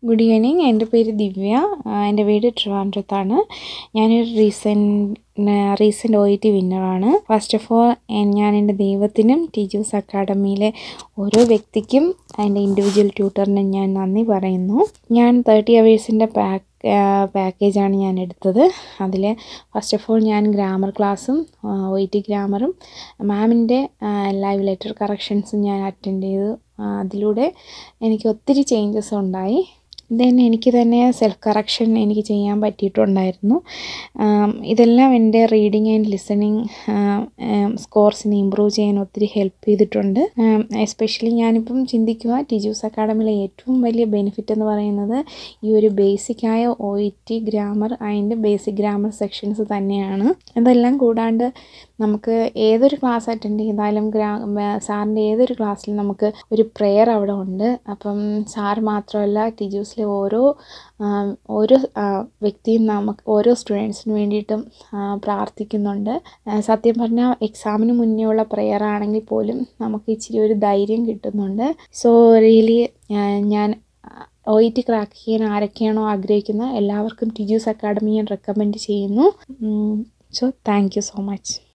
good evening എൻ്റെ പേര് ദിവ്യ ആ, എൻ്റെ വീട് ട്രിവാൻഡ്രത്താണ് ഞാനൊരു recent recent O E T വിന്നറാണ് ഫസ്റ്റ് ഓഫ് ഓൾ ഞാൻ എൻ്റെ ദൈവത്തിനും ടീച്ചേഴ്സ് അക്കാഡമിയിലെ ഓരോ വ്യക്തിക്കും എൻ്റെ ഇൻഡിവിജ്വൽ ട്യൂട്ടറിനും ഞാൻ നന്ദി പറയുന്നു ഞാൻ തേർട്ടി അവേഴ്സിൻ്റെ പാക്ക് പാക്കേജാണ് ഞാൻ എടുത്തത് അതിൽ ഫസ്റ്റ് ഓഫ് ഓൾ ഞാൻ ഗ്രാമർ ക്ലാസ്സും ഒ ഇ ടി ഗ്രാമറും മാമിൻ്റെ ലൈവ് ലെറ്റർ കറക്ഷൻസും ഞാൻ അറ്റൻഡ് ചെയ്തു ആ, അതിലൂടെ എനിക്ക് ഒത്തിരി ചേഞ്ചസ് ഉണ്ടായി ദെൻ എനിക്ക് തന്നെ സെൽഫ് കറക്ഷൻ എനിക്ക് ചെയ്യാൻ പറ്റിയിട്ടുണ്ടായിരുന്നു ആം, ഇതെല്ലാം എൻ്റെ റീഡിങ് ആൻഡ് ലിസണിങ് സ്കോർസിനെ ഇമ്പ്രൂവ് ചെയ്യാൻ ഒത്തിരി ഹെൽപ്പ് ചെയ്തിട്ടുണ്ട് എസ്പെഷ്യലി ഞാനിപ്പം ചിന്തിക്കുക ടീച്ചേഴ്സ് അക്കാഡമിയിലെ ഏറ്റവും വലിയ ബെനിഫിറ്റ് എന്ന് പറയുന്നത് ഈ ഒരു ബേസിക്കായ ഒ ഇ ടി ഗ്രാമർ അതിൻ്റെ ബേസിക് ഗ്രാമർ സെക്ഷൻസ് തന്നെയാണ് അതെല്ലാം കൂടാണ്ട് നമുക്ക് ഏതൊരു ക്ലാസ് അറ്റൻഡ് ചെയ്താലും ഗ്രാ സാറിൻ്റെ ഏതൊരു ക്ലാസ്സിലും നമുക്ക് ഒരു പ്രെയർ അവിടെ ഉണ്ട് അപ്പം സാർ മാത്രമല്ല ടീച്ചേഴ്സിലെ ഓരോ ആം, ഓരോ ആ, വ്യക്തിയും നമുക്ക് ഓരോ സ്റ്റുഡൻസിന് വേണ്ടിയിട്ടും ആ, പ്രാർത്ഥിക്കുന്നുണ്ട് ആ, സത്യം പറഞ്ഞാൽ എക്സാമിന് മുന്നേ ഉള്ള പ്രെയർ ആണെങ്കിൽ പോലും നമുക്ക് ഇച്ചിരി ഒരു ധൈര്യം കിട്ടുന്നുണ്ട് സോ റിയലി ഞാൻ ഒ ഇ ടി ക്രാക്ക് ചെയ്യാൻ ആരൊക്കെയാണോ ആഗ്രഹിക്കുന്നത് എല്ലാവർക്കും ടീച്ചേഴ്സ് അക്കാഡമി ഞാൻ റെക്കമെൻഡ് ചെയ്യുന്നു so thank you so much